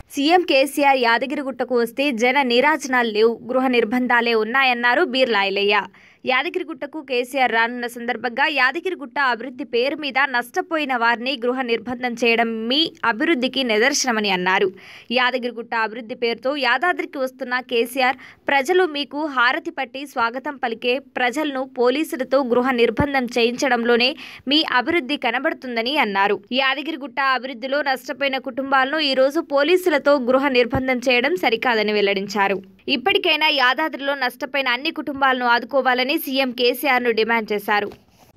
CM KCR యాదగిరిగుట్టకు వస్తే జన నీరాజనాలు లేవు గృహ నిర్బంధాలే ఉన్నాయన్నారు బీర్లా ఐలయ్య యాదగిరిగుట్టకు కేసీఆర్ రానున్న సందర్భంగా యాదగిరిగుట్ట అభివృద్ధి పేరు మీద నష్టపోయిన వారిని గృహ నిర్బంధం చేయడం మీ అభివృద్ధికి నిదర్శనమని అన్నారు యాదగిరిగుట్ట అభివృద్ధి పేరుతో యాదాద్రికి వస్తున్న కేసీఆర్ ప్రజలు మీకు హారతి పట్టి స్వాగతం పలికే ప్రజలను పోలీసులతో గృహ నిర్బంధం చేయించడంలోనే మీ అభివృద్ధి కనబడుతుందని అన్నారు యాదగిరిగుట్ట అభివృద్ధిలో నష్టపోయిన కుటుంబాలను ఈ రోజు పోలీసులతో గృహ నిర్బంధం చేయడం సరికాదని వెల్లడించారు ఇప్పటికైనా యాదాద్రిలో నష్టపోయిన అన్ని కుటుంబాలను ఆదుకోవాలని సీఎం కేసీఆర్ ను డిమాండ్ చేశారు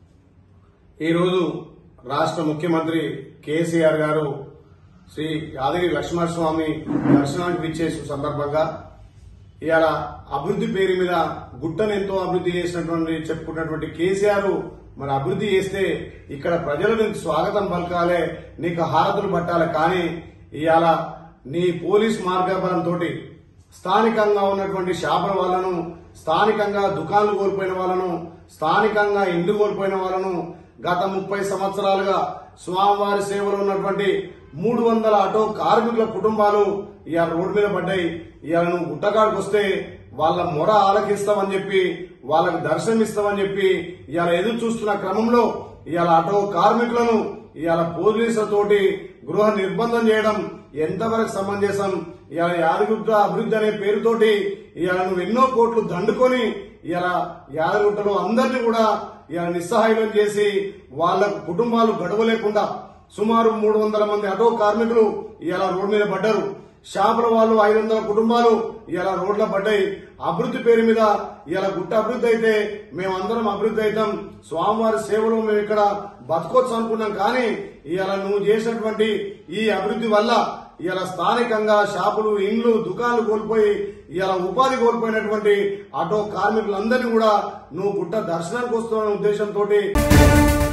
ఈరోజు రాష్ట్ర ముఖ్యమంత్రి కేసీఆర్ గారు శ్రీ యాదగిరి లక్ష్మణస్వామి దర్శనానికి విచ్చేసిన సందర్భంగా ఇవాళ అభివృద్ధి పేరు మీద గుట్టను ఎంతో అభివృద్ధి చేసినటువంటి చెప్పుకున్నటువంటి కేసీఆర్ మరి అభివృద్ధి చేస్తే ఇక్కడ ప్రజలు నీకు స్వాగతం పలకాలే నీకు హారతులు పట్టాలి కానీ ఇవాళ నీ పోలీస్ మార్గబలంతో స్థానికంగా ఉన్నటువంటి షాపుల వాళ్ళను స్థానికంగా దుకాణాలు కోల్పోయిన వాళ్ళను స్థానికంగా ఇండ్లు కోల్పోయిన వాళ్ళను గత ముప్పై సంవత్సరాలుగా స్వామివారి సేవలో ఉన్నటువంటి మూడు వందల ఆటో కార్మికుల కుటుంబాలు ఇవాళ రోడ్డు మీద పడ్డాయి ఇవాళ నువ్వు గుట్టకాడికి వస్తే వాళ్ళ మొర ఆలకిస్తామని చెప్పి వాళ్ళకి దర్శనం ఇస్తామని చెప్పి ఇవాళ ఎదురు చూస్తున్న క్రమంలో ఇవాళ ఆటో కార్మికులను ఇవాళ పోలీసులతోటి గృహ నిర్బంధం చేయడం ఎంతవరకు సమంజసం ఇవాళ యాదగుట్ట అభివృద్ధి అనే పేరుతోటి ఇవాళ నువ్వు ఎన్నో కోట్లు దండుకొని ఇవాళ యాదగుట్టలో అందరినీ కూడా ఇవాళ నిస్సహాయం చేసి వాళ్ళ కుటుంబాలు గడవలేకుండా సుమారు మూడు వందల మంది ఆటో కార్మికులు ఇవాళ రోడ్డు మీద పడ్డారు షాపుల వాళ్ళు ఐదు వందల కుటుంబాలు ఇలా రోడ్ల పడ్డాయి అభివృద్ధి పేరు మీద ఇలా గుట్ట అభివృద్ధి అయితే మేమందరం అభివృద్ధి అవుతాం స్వామివారి సేవలో మేము ఇక్కడ బతకొచ్చు అనుకున్నాం కానీ ఇలా నువ్వు చేసినటువంటి ఈ అభివృద్ధి వల్ల ఇలా స్థానికంగా షాపులు ఇండ్లు దుకాణాలు కోల్పోయి ఇలా ఉపాధి కోల్పోయినటువంటి ఆటో కార్మికులందరినీ కూడా నువ్వు గుట్ట దర్శనానికి వస్తున్న ఉద్దేశంతో